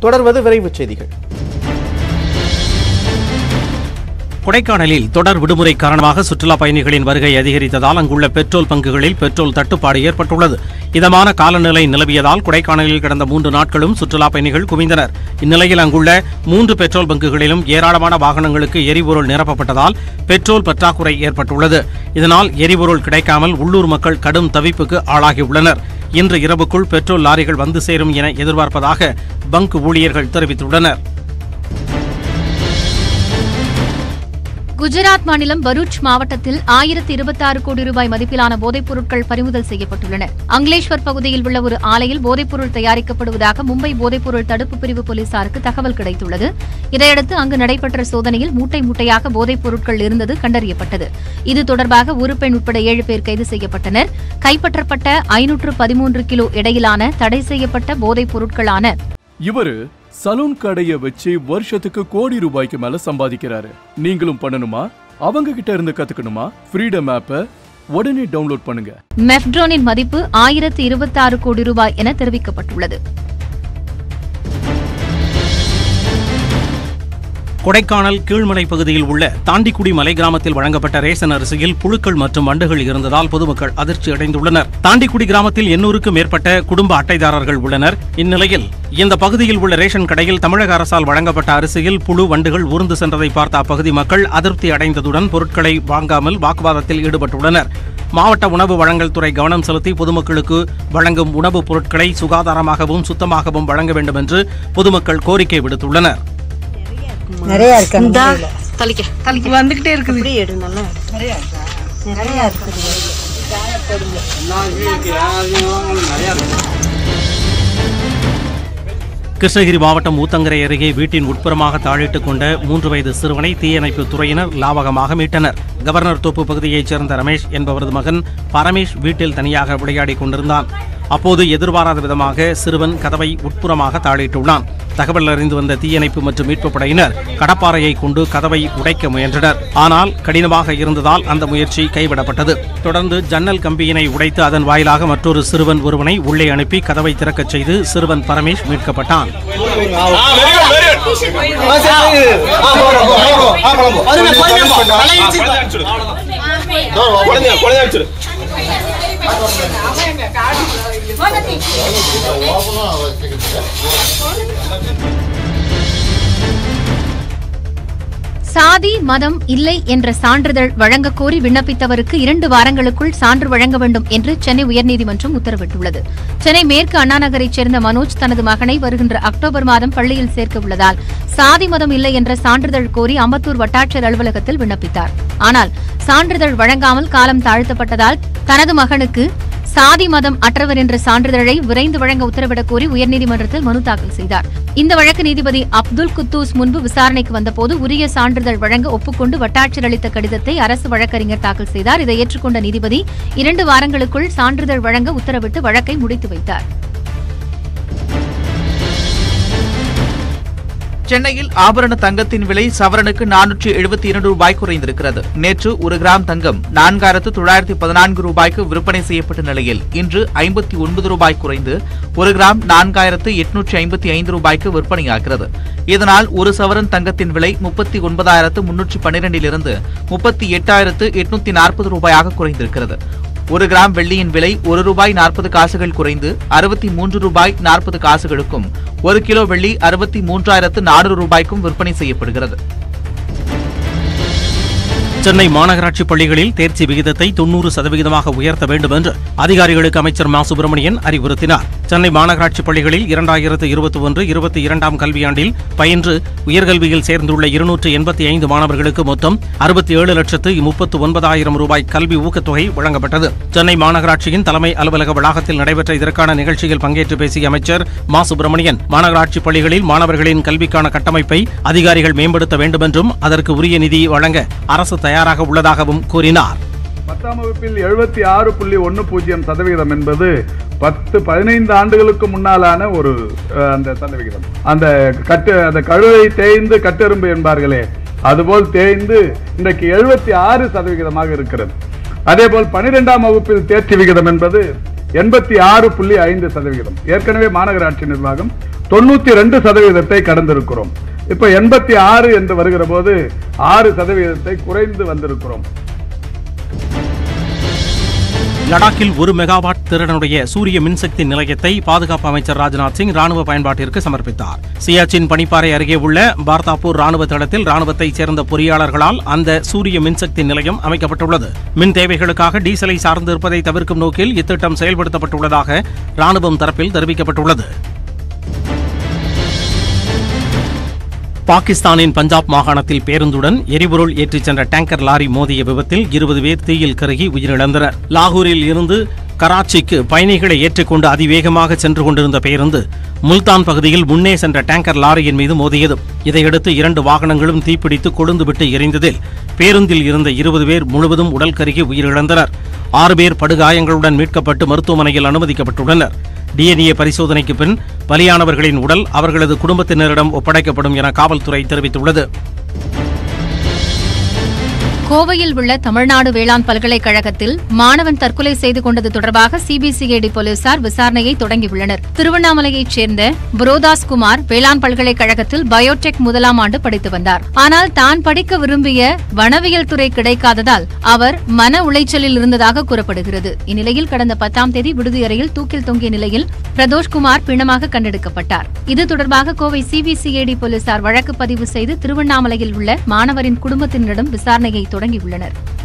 தொடர்வது விரைவுச் செய்திகள் கொடைக்கானலில் தொடர் விடுமுறை காரணமாக சுற்றுலா பயணிகளின் வருகை அதிகரித்ததால் அங்குள்ள பெட்ரோல் பங்குகளில் பெட்ரோல் தட்டுப்பாடு ஏற்பட்டுள்ளது இதமான காலநிலை நிலவியதால் கொடைக்கானலில் கடந்த மூன்று நாட்களும் சுற்றுலா பயணிகள் குவிந்தனர் இந்நிலையில் அங்குள்ள மூன்று பெட்ரோல் பங்குகளிலும் ஏராளமான வாகனங்களுக்கு எரிபொருள் நிரப்பப்பட்டதால் பெட்ரோல் பற்றாக்குறை ஏற்பட்டுள்ளது இதனால் எரிபொருள் கிடைக்காமல் உள்ளூர் மக்கள் கடும் தவிப்புக்கு ஆளாகியுள்ளனர் இன்று இரவுக்குள் பெட்ரோல் லாரிகள் வந்து சேரும் என எதிர்பார்ப்பதாக பங்க் ஊழியர்கள் தெரிவித்துள்ளனர் குஜராத் மாநிலம் பரூச் மாவட்டத்தில் ஆயிரத்தி இருபத்தாறு கோடி ரூபாய் மதிப்பிலான போதைப் பொருட்கள் பறிமுதல் செய்யப்பட்டுள்ளன அங்லேஷ்வர் பகுதியில் உள்ள ஒரு ஆலையில் போதைப்பொருள் தயாரிக்கப்படுவதாக மும்பை போதைப்பொருள் தடுப்பு பிரிவு போலீசாருக்கு தகவல் கிடைத்துள்ளது இதையடுத்து அங்கு நடைபெற்ற சோதனையில் மூட்டை மூட்டையாக போதைப் பொருட்கள் இருந்தது கண்டறியப்பட்டது இது தொடர்பாக ஒரு பெண் உட்பட ஏழு பேர் கைது செய்யப்பட்டனர் கைப்பற்றப்பட்ட ஐநூற்று பதிமூன்று கிலோ எடையிலான தடை செய்யப்பட்ட போதைப் பொருட்களான இவரு சலூன் கடைய வச்சு வருஷத்துக்கு கோடி ரூபாய்க்கு மேல சம்பாதிக்கிறாரு நீங்களும் பண்ணணுமா அவங்க கிட்ட இருந்து கத்துக்கணுமா ஃப்ரீடம் ஆப்பை உடனே டவுன்லோட் பண்ணுங்க மெஃப்ட்ரோனின் மதிப்பு ஆயிரத்து இருபத்தாறு கோடி ரூபாய் என தெரிவிக்கப்பட்டுள்ளது கொடைக்கானல் கீழ்மலை பகுதியில் உள்ள தாண்டிக்குடி மலை கிராமத்தில் வழங்கப்பட்ட ரேஷன் அரிசியில் புழுக்கள் மற்றும் வண்டுகள் இருந்ததால் பொதுமக்கள் அதிர்ச்சி அடைந்துள்ளனர் தாண்டிக்குடி கிராமத்தில் எண்ணூறுக்கும் மேற்பட்ட குடும்ப அட்டைதாரர்கள் உள்ளனர் இந்நிலையில் இந்த பகுதியில் உள்ள ரேஷன் கடையில் தமிழக அரசால் வழங்கப்பட்ட அரிசியில் புழு வண்டுகள் ஊர்ந்து சென்றதை பார்த்த அப்பகுதி மக்கள் அதிருப்தி அடைந்ததுடன் பொருட்களை வாங்காமல் வாக்குவாதத்தில் ஈடுபட்டுள்ளனர் மாவட்ட உணவு வழங்கல் துறை கவனம் செலுத்தி பொதுமக்களுக்கு வழங்கும் உணவுப் பொருட்களை சுகாதாரமாகவும் சுத்தமாகவும் வழங்க வேண்டும் என்று பொதுமக்கள் கோரிக்கை விடுத்துள்ளனர் நிறைய இருக்கு அந்த மூலையில. தலிக்க தலிக்க வந்துகிட்டே இருக்குது இப்படி எடு நல்லா நிறைய இருக்குது கிருஷ்ணகிரி மாவட்டம் ஊத்தங்கரை அருகே வீட்டின் உட்புறமாக தாழிட்டுக் கொண்ட மூன்று வயது சிறுவனை தீயணைப்பு துறையினர் லாவகமாக மீட்டனர் கவர்னர் தோப்பு பகுதியைச் சேர்ந்த ரமேஷ் என்பவரது மகன் பரமேஷ் வீட்டில் தனியாக விளையாடிக் கொண்டிருந்தான் அப்போது எதிர்பாராத விதமாக சிறுவன் கதவை உட்புறமாக தாழிட்டுள்ளான் தகவல் அறிந்து வந்த தீயணைப்பு மற்றும் மீட்புப் படையினர் கடப்பாறையை கொண்டு கதவை உடைக்க முயன்றனர் ஆனால் கடினமாக இருந்ததால் அந்த முயற்சி கைவிடப்பட்டது தொடர்ந்து ஜன்னல் கம்பியினை உடைத்து அதன் வாயிலாக மற்றொரு சிறுவன் ஒருவனை உள்ளே அனுப்பி கதவை திறக்கச் செய்து சிறுவன் பரமேஷ் மீட்கப்பட்டான் சாதி மதம் இல்லை என்ற சான்றிதழ் வழங்கக் கோரி விண்ணப்பித்தவருக்கு இரண்டு வாரங்களுக்குள் சான்று வழங்க வேண்டும் என்று சென்னை உயர்நீதிமன்றம் உத்தரவிட்டுள்ளது சென்னை மேற்கு அண்ணா நகரைச் சேர்ந்த மனோஜ் தனது மகனை வருகின்ற அக்டோபர் மாதம் பள்ளியில் சேர்க்க உள்ளதால் சாதி மதம் இல்லை என்ற சான்றிதழ் கோரி அம்பத்தூர் வட்டாட்சியர் அலுவலகத்தில் விண்ணப்பித்தார் ஆனால் சான்றிதழ் வழங்காமல் காலம் தாழ்த்தப்பட்டதால் தனது மகனுக்கு சாதி மதம் அற்றவர் என்ற சான்றிதழை விரைந்து வழங்க உத்தரவிடக் கோரி உயர்நீதிமன்றத்தில் மனு தாக்கல் செய்தார் இந்த வழக்கு நீதிபதி அப்துல் குத்தூஸ் முன்பு விசாரணைக்கு வந்தபோது உரிய சான்றிதழ் வழங்க ஒப்புக்கொண்டு வட்டாட்சியர் அளித்த கடிதத்தை அரசு வழக்கறிஞர் தாக்கல் செய்தார் இதை ஏற்றுக்கொண்ட நீதிபதி இரண்டு வாரங்களுக்குள் சான்றிதழ் வழங்க உத்தரவிட்டு வழக்கை முடித்து வைத்தார் சென்னையில் ஆபரண தங்கத்தின் விலை சவரனுக்கு நானூற்றி எழுபத்தி இரண்டு ரூபாய் குறைந்திருக்கிறது நேற்று ஒரு கிராம் தங்கம் நான்காயிரத்து தொள்ளாயிரத்தி பதினான்கு ரூபாய்க்கு விற்பனை செய்யப்பட்ட நிலையில் இன்று ஐம்பத்தி ஒன்பது ரூபாய் குறைந்து ஒரு கிராம் நான்காயிரத்து எட்நூற்றி ஐம்பத்தி ஐந்து ரூபாய்க்கு விற்பனையாகிறது இதனால் ஒரு சவரன் தங்கத்தின் விலை முப்பத்தி ஒன்பதாயிரத்து முன்னூற்றி பன்னிரெண்டிலிருந்து முப்பத்தி எட்டாயிரத்து எட்நூத்தி நாற்பது ரூபாயாக குறைந்திருக்கிறது ஒரு கிராம் வெள்ளியின் விலை ஒரு ரூபாய் நாற்பது காசுகள் குறைந்து அறுபத்தி மூன்று ரூபாய் நாற்பது காசுகளுக்கும் ஒரு கிலோ வெள்ளி அறுபத்தி மூன்றாயிரத்து நானூறு ரூபாய்க்கும் விற்பனை செய்யப்படுகிறது சென்னை மாநகராட்சி பள்ளிகளில் தேர்ச்சி விகிதத்தை தொன்னூறு சதவிகிதமாக உயர்த்த வேண்டும் என்று அதிகாரிகளுக்கு அமைச்சர் மா சுப்பிரமணியன் அறிவுறுத்தினார் சென்னை மாநகராட்சி பள்ளிகளில் இரண்டாயிரத்து இருபத்தி ஒன்று இருபத்தி இரண்டாம் கல்வியாண்டில் பயின்று உயர்கல்வியில் சேர்ந்துள்ள இருநூற்று எண்பத்தி ஐந்து மாணவர்களுக்கு மொத்தம் அறுபத்தி ஏழு லட்சத்து முப்பத்து ஒன்பதாயிரம் ரூபாய் கல்வி ஊக்கத்தொகை வழங்கப்பட்டது சென்னை மாநகராட்சியின் தலைமை அலுவலக வளாகத்தில் நடைபெற்ற இதற்கான நிகழ்ச்சியில் பங்கேற்று பேசிய அமைச்சர் மா சுப்பிரமணியன் மாநகராட்சி பள்ளிகளில் மாணவர்களின் கல்விக்கான கட்டமைப்பை அதிகாரிகள் மேம்படுத்த வேண்டும் என்றும் அதற்கு உரிய நிதி வழங்க அரசு தயாராக உள்ளதாகவும் கூறினார் பத்தாம் வகுப்பில் எழுபத்தி ஆறு புள்ளி ஒன்று பூஜ்ஜியம் சதவிகிதம் என்பது பத்து பதினைந்து ஆண்டுகளுக்கு முன்னாலான ஒரு அஹ், அந்த சதவிகிதம் அந்த கட்டு அந்த கழுதை தேய்ந்து கட்டெரும்பு என்பார்களே அதுபோல் தேய்ந்து இன்றைக்கு எழுபத்தி ஆறு சதவிகிதமாக இருக்கிறது அதேபோல் பனிரெண்டாம் வகுப்பில் தேர்ச்சி விகிதம் என்பது எண்பத்தி ஆறு புள்ளி ஐந்து சதவிகிதம் ஏற்கனவே மாநகராட்சி நிர்வாகம் தொண்ணூத்தி ரெண்டு சதவீதத்தை கடந்திருக்கிறோம் இப்ப எண்பத்தி ஆறு என்று வருகிற போது ஆறு சதவீதத்தை குறைந்து வந்திருக்கிறோம் லடாக்கில் ஒரு மெகாவாட் திறனுடைய சூரிய மின்சக்தி நிலையத்தை பாதுகாப்பு அமைச்சர் ராஜ்நாத் சிங் ராணுவ பயன்பாட்டிற்கு சமர்ப்பித்தார் சியாச்சின் பனிப்பாறை அருகே உள்ள பார்தாப்பூர் ராணுவ தளத்தில் ராணுவத்தைச் சேர்ந்த பொறியாளர்களால் அந்த சூரிய மின்சக்தி நிலையம் அமைக்கப்பட்டுள்ளது மின் தேவைகளுக்காக டீசலை சார்ந்து இருப்பதை தவிர்க்கும் நோக்கில் இத்திட்டம் செயல்படுத்தப்பட்டுள்ளதாக ராணுவம் தரப்பில் தெரிவிக்கப்பட்டுள்ளது பாகிஸ்தானின் பஞ்சாப் மாகாணத்தில் பேருந்துடன் எரிபொருள் ஏற்றிச் சென்ற டேங்கர் லாரி மோதிய விபத்தில் இருபது பேர் தீயில் கருகி உயிரிழந்தனர் லாகூரில் இருந்து கராச்சிக்கு பயணிகளை ஏற்றிக்கொண்டு அதிவேகமாக சென்று கொண்டிருந்த பேருந்து முல்தான் பகுதியில் முன்னே சென்ற டேங்கர் லாரியின் மீது மோதியது இதையடுத்து இரண்டு வாகனங்களும் தீப்பிடித்து கொழுந்துவிட்டு எரிந்ததில் பேருந்தில் இருந்த இருபது பேர் முழுவதும் உடல் கருகி உயிரிழந்தனர் ஆறு பேர் படுகாயங்களுடன் மீட்கப்பட்டு மருத்துவமனையில் அனுமதிக்கப்பட்டுள்ளனர் டிஎன்ஏ பரிசோதனைக்கு பின் பலியானவர்களின் உடல் அவர்களது குடும்பத்தினரிடம் ஒப்படைக்கப்படும் என காவல்துறை தெரிவித்துள்ளது கோவையில் உள்ள தமிழ்நாடு வேளாண் பல்கலைக்கழகத்தில் மாணவன் தற்கொலை செய்து கொண்டது தொடர்பாக சிபிசிஐடி போலீசார் விசாரணையை தொடங்கியுள்ளனர் திருவண்ணாமலையைச் சேர்ந்த புரோதாஸ் குமார் வேளாண் பல்கலைக்கழகத்தில் பயோடெக் முதலாம் ஆண்டு படித்து வந்தார் ஆனால் தான் படிக்க விரும்பிய வனவியல் துறை கிடைக்காததால் அவர் மன உளைச்சலில் இருந்ததாக கூறப்படுகிறது இந்நிலையில் கடந்த பத்தாம் தேதி விடுதி அறையில் தூக்கில் தொங்கிய நிலையில் பிரதோஷ்குமார் பிணமாக கண்டெடுக்கப்பட்டார் இது தொடர்பாக கோவை சிபிசிஐடி போலீசார் வழக்கு பதிவு செய்து திருவண்ணாமலையில் உள்ள மாணவரின் குடும்பத்தினரிடம் விசாரணையை தொடங்கியுள்ளனர்